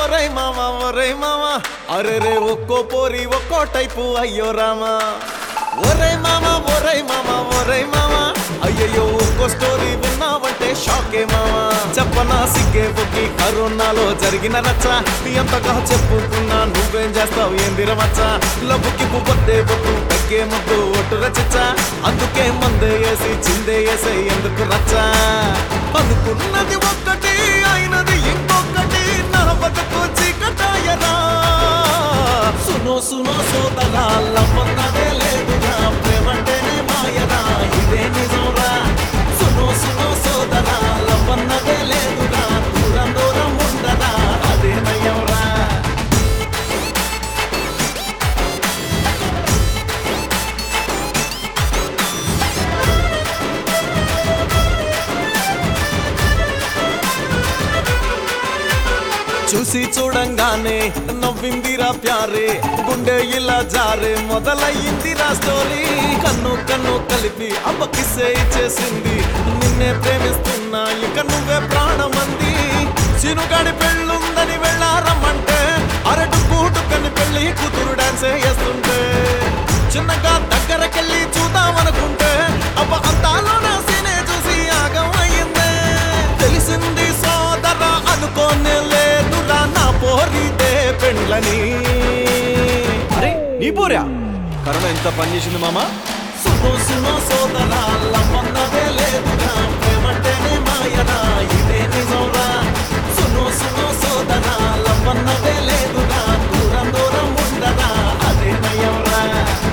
ఒరై మామ ఒరై మామ అరే రే ఒక్కో పోరి ఒక్కో టైపు అయ్యో రామా ఒరై మామ ఒరై మామ ఒరై మామ అయ్యయ్యో ఒక్కో స్టోరీ విన్నావంటే షాకే మామ చెప్పనా సిగ్గే బొక్కి కరోనాలో జరిగిన రచ్చ ఎంతగా చెప్పుకున్నా నువ్వేం చేస్తావు ఏందిర మచ్చ లబ్బుకి పువ్వొద్దే బొట్టు తగ్గే ముద్దు ఒట్టు రచిచ్చ అందుకే మందే వేసి చిందే వేసే ఎందుకు రచ్చ అనుకున్నది ఒక్కటి అయినది ఇంకొకటి నా బతుకు చీకటాయరా సునో సునో సోదరా లమ్మన్నదే లేదురా ప్రేమంటేనే మాయరా ఇదే నిజంరా సునో సునో సోదరా లమ్మన్నదే లేదురా దూరం దూరం ఉండరా అదే నయంరా చూసి చూడంగానే నవ్విందిరా ప్యారే గుండె ఇలా జారే మొదలయ్యిందిరా స్టోరీ కన్ను కన్ను కలిపి అవ్వ కిస్సే ఇచ్చేసింది నిన్నే ప్రేమిస్తున్నా ఇక నువ్వే ప్రాణమంది చినుగాడి పెళ్ళుందని వెళ్ళారమ్మంటే అరటు కూటుకని పెళ్లి కూతురు డాన్సే వేస్తుంటే చిన్నగా దగ్గరకెళ్ళి చూద్దామనుకుంటే అవ్వ అంతాలో నా సీనే చూసి ఆగం అయ్యిందే తెలిసింది సోదర అనుకోనే లేదురా నా పోరితే పెండ్లని అరే నీ పోరా కరోనా ఎంత పని చేసింది మామ సునో సునో సోదర లమ్మన్నదే లేదురా ప్రేమంటేనే మాయరా ఇదే నిజంరా సునో సునో సోదర లమ్మన్నదే లేదురా దూరం దూరం ఉండరా అదే నయంరా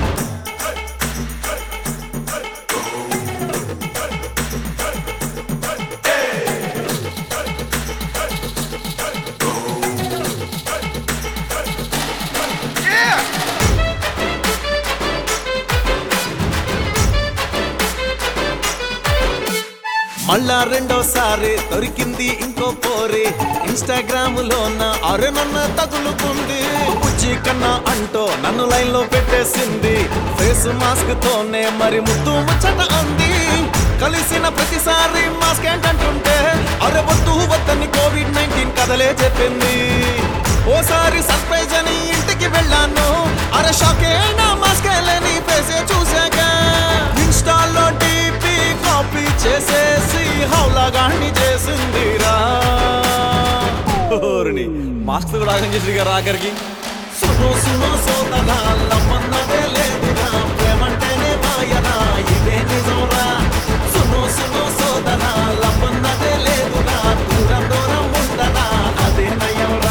మళ్ళా రెండోసారి దొరికింది ఇంకో పోరి ఇన్స్టాగ్రామ్ లోన అరే నన్ను తగులుకుంది బుజ్జి కన్నా అంటూ నన్ను లైన్ లో పెట్టేసింది ఫేస్ మాస్క్ తోనే మరి ముద్దు ముచ్చట అంది కలిసిన ప్రతిసారి మాస్క్ ఏంటంటుంటే అరే వద్దు వద్దని కోవిడ్ నైన్టీన్ కథలే చెప్పింది ఓసారి సర్ప్రైజ్ అని ఇంటికి వెళ్ళాను అరే షాకే నా మాస్క్ లేని ఫేసే చూశాక ఇన్స్టాల్లో డీపీ కాపీ చేసేసి హౌలాగాన్ని చేసిందిరా ఓరిని మాస్క్ కూడా ఆగం చేసి గారు ఆఖరికి సునో సునో సోదరా లమ్మన్నదే లేదురా ప్రేమంటేనే మాయరా ఇదే నిజంరా సునో సునో సోదరా లమ్మన్నదే లేదురా దూరం దూరం ఉండరా అదే నయంరా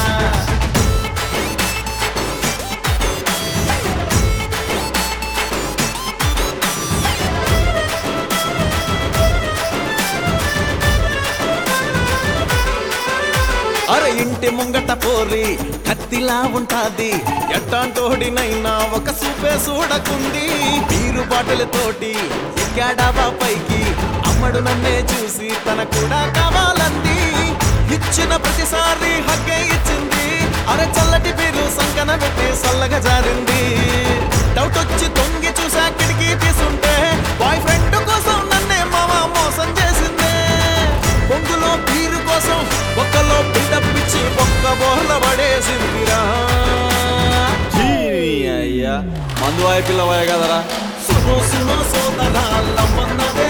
అరే ఇంటి ముంగట పోరి కత్తిలా ఉంటాది ఎట్టాంటోడినైనా ఒక సూపే చూడకుంది బీరు బాటలతోటి ఎక్కాడాబా పైకి అమ్మడు నన్నే చూసి తన కూడా కావాలంది ఇచ్చిన ప్రతిసారి హక్కే ఇచ్చింది అరే చల్లటి బీరు సంకన పెట్టి సల్లగా జారింది డౌట్ వచ్చి తొంగి చూసా కిటికీ తీసుంటే బాయ్ ఫ్రెండ్ కోసం నన్నే మామ మోసం చేసిందే బొంగులో బీరు కోసం ఒక్కలో బిల్డప్ ఇచ్చి ఒక్క బోర్ల పడేసిందిరా ఛీ, అయ్యా మందు వాయ పిల్ల వాయ కదరా సునో సునో సోదరా లమ్మన్నదే